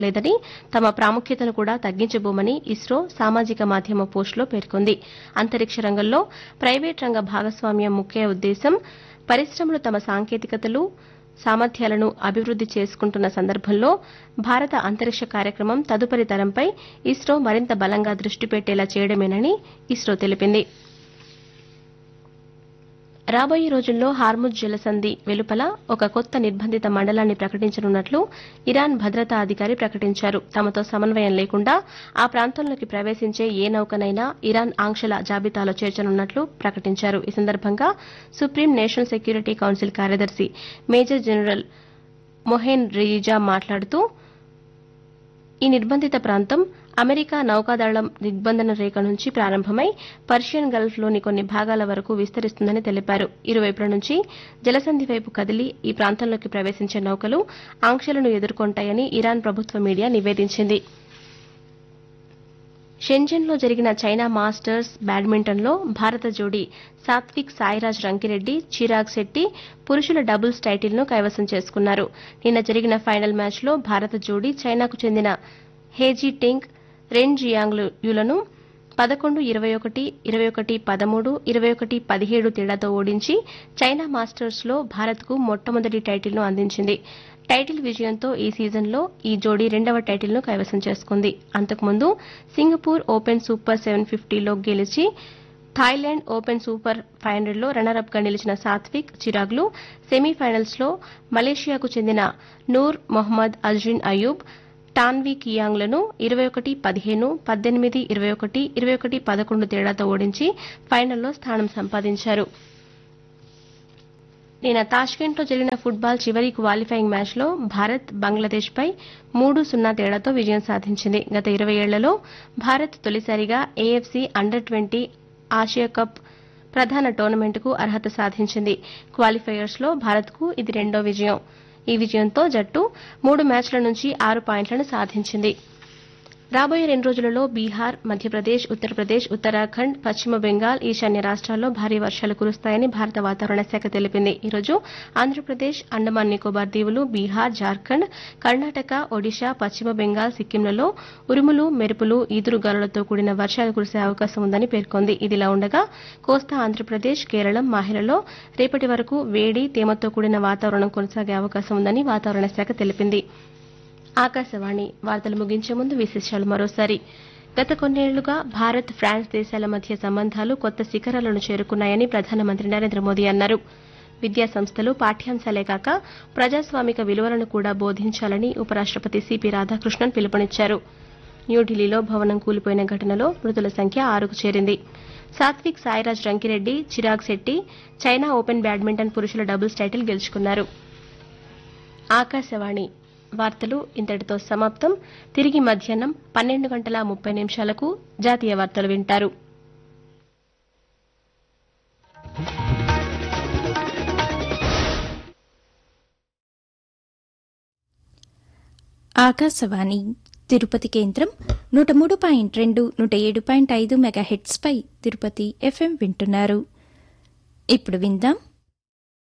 లేదని తమ ప్రాముఖ్యతను కూడా తగ్గించబోమని ఇస్రో సామాజిక మాధ్యమ పోస్టులో పేర్కొంది అంతరిక్ష రంగంలో ప్రైవేట్ రంగ భాగస్వామ్యం ముఖ్య ఉద్దేశం పరిశ్రమలు తమ సాంకేతికతలు సామర్థ్యాలను అభివృద్ది చేసుకుంటున్న సందర్భంలో భారత అంతరిక్ష కార్యక్రమం తదుపరి తరంపై ఇస్రో మరింత బలంగా దృష్టి పెట్టేలా చేయడమేనని ఇస్రో తెలిపింది రాబోయే రోజుల్లో హార్ముజ్ జలసంధి వెలుపల ఒక కొత్త నిర్బంధిత మండలాన్ని ప్రకటించనున్నట్లు ఇరాన్ భద్రతా అధికారి ప్రకటించారు తమతో సమన్వయం లేకుండా ఆ ప్రాంతంలోకి ప్రవేశించే ఏ నౌకనైనా ఇరాన్ ఆంక్షల జాబితాలో చేర్చనున్నట్లు ప్రకటించారు ఈ సందర్భంగా సుప్రీం నేషనల్ సెక్యూరిటీ కౌన్సిల్ కార్యదర్శి మేజర్ జనరల్ మొహేన్ రిజా మాట్లాడుతూ ఈ నిర్బంధిత ప్రాంతం అమెరికా నౌకాదళం దిగ్బంధన రేఖ నుంచి ప్రారంభమై పర్షియన్ గల్ఫ్లోని కొన్ని భాగాల వరకు విస్తరిస్తుందని తెలిపారు ఇరువైపుల నుంచి జలసంధి వైపు కదిలి ఈ ప్రాంతంలోకి ప్రవేశించే నౌకలు ఆంక్షలను ఎదుర్కొంటాయని ఇరాన్ ప్రభుత్వ మీడియా నివేదించింది షెంజన్లో జరిగిన చైనా మాస్టర్స్ బ్యాడ్మింటన్లో భారత జోడీ సాత్విక్ సాయిరాజ్ రంకిరెడ్డి చిరాగ్ శెట్టి పురుషుల డబుల్స్ టైటిల్ను కైవసం చేసుకున్నారు నిన్న జరిగిన ఫైనల్ మ్యాచ్లో భారత జోడీ చైనాకు చెందిన హేజీ టింగ్ రెన్ జియాంగ్లులను పదకొండు ఇరవై ఒకటి ఇరవై ఒకటి పదమూడు ఇరవై ఒకటి పదిహేడు తేడాతో ఓడించి చైనా మాస్టర్స్లో భారత్కు మొట్టమొదటి టైటిల్ను అందించింది టైటిల్ విజయంతో ఈ సీజన్లో ఈ జోడీ రెండవ టైటిల్ను కైవసం చేసుకుంది అంతకుముందు సింగపూర్ ఓపెన్ సూపర్ సెవెన్ ఫిఫ్టీలో గెలిచి థాయిలాండ్ ఓపెన్ సూపర్ ఫైవ్ హండ్రెడ్లో రన్నరప్ గా నిలిచిన సాత్విక్ చిరాగ్లు సెమీఫైనల్స్లో మలేషియాకు చెందిన నూర్ మొహమ్మద్ అజ్రిన్ అయూబ్ టాన్వీ కియాంగ్లను ఇరవై ఒకటి పదిహేను పద్దెనిమిది ఇరవై ఒకటి ఇరవై ఒకటి పదకొండు తేడాతో ఓడించి ఫైనల్లో స్థానం సంపాదించారు నిన్న తాష్కెంట్లో జరిగిన ఫుట్బాల్ చివరి క్వాలిఫైయింగ్ మ్యాచ్లో భారత్ బంగ్లాదేశ్పై మూడు సున్నా తేడాతో విజయం సాధించింది గత ఇరవై ఏళ్లలో భారత్ తొలిసారిగా AFC under twenty Asia cup ప్రధాన టోర్నమెంటుకు అర్హత సాధించింది క్వాలిఫైయర్స్లో భారత్కు ఇది రెండో విజయం ఈ విజయంతో జట్టు మూడు మ్యాచ్ల నుంచి ఆరు పాయింట్లను సాధించింది రాబోయే రెండు రోజులలో బీహార్ మధ్యప్రదేశ్ ఉత్తరప్రదేశ్ ఉత్తరాఖండ్ పశ్చిమ బెంగాల్ ఈశాన్య రాష్ట్రాల్లో భారీ వర్షాలు కురుస్తాయని భారత వాతావరణ శాఖ తెలిపింది ఈ రోజు ఆంధ్రప్రదేశ్ అండమాన్ నికోబార్ దీవులు బీహార్ జార్ఖండ్ కర్ణాటక ఒడిశా పశ్చిమ బెంగాల్ సిక్కింలలో ఉరుములు మెరుపులు ఈదురుగాలులతో కూడిన వర్షాలు కురిసే అవకాశం ఉందని పేర్కొంది ఇదిలా ఉండగా కోస్తా ఆంధ్రప్రదేశ్ కేరళం మాహిలలో రేపటి వరకు వేడి తేమతో కూడిన వాతావరణం కొనసాగే అవకాశం ఉందని వాతావరణ శాఖ తెలిపింది ఆకాశవాణి వార్తలు ముగించే ముందు విశేషాలు మరోసారి గత కొన్నేళ్లుగా భారత్ ఫ్రాన్స్ దేశాల మధ్య సంబంధాలు కొత్త శిఖరాలను చేరుకున్నాయని ప్రధానమంత్రి నరేంద్ర మోదీ అన్నారు విద్యా సంస్థలు పాఠ్యాంశాలే కాక ప్రజాస్వామిక విలువలను కూడా బోధించాలని ఉపరాష్టపతి సిపి రాధాకృష్ణన్ పిలుపునిచ్చారు న్యూఢిల్లీలో భవనం కూలిపోయిన ఘటనలో మృతుల సంఖ్య ఆరుకు చేరింది Satwik Sairaj Rankireddy Chirag Shetty China open badminton పురుషుల డబుల్స్ టైటిల్ గెలుచుకున్నారు ఆకాశవాణి వార్తలు ఇంతటితో సమాప్తం తిరిగి మధ్యాహ్నం పన్నెండు గంటల ముప్పై నిమిషాలకు జాతీయ వార్తలు వింటారు ఆకాశవాణి తిరుపతి కేంద్రం నూట మూడు పాయింట్ రెండు నూట ఏడు పాయింట్ ఐదు మెగాహెట్స్పై తిరుపతి ఎఫ్ఎం వింటున్నారు ఇప్పుడు విందాం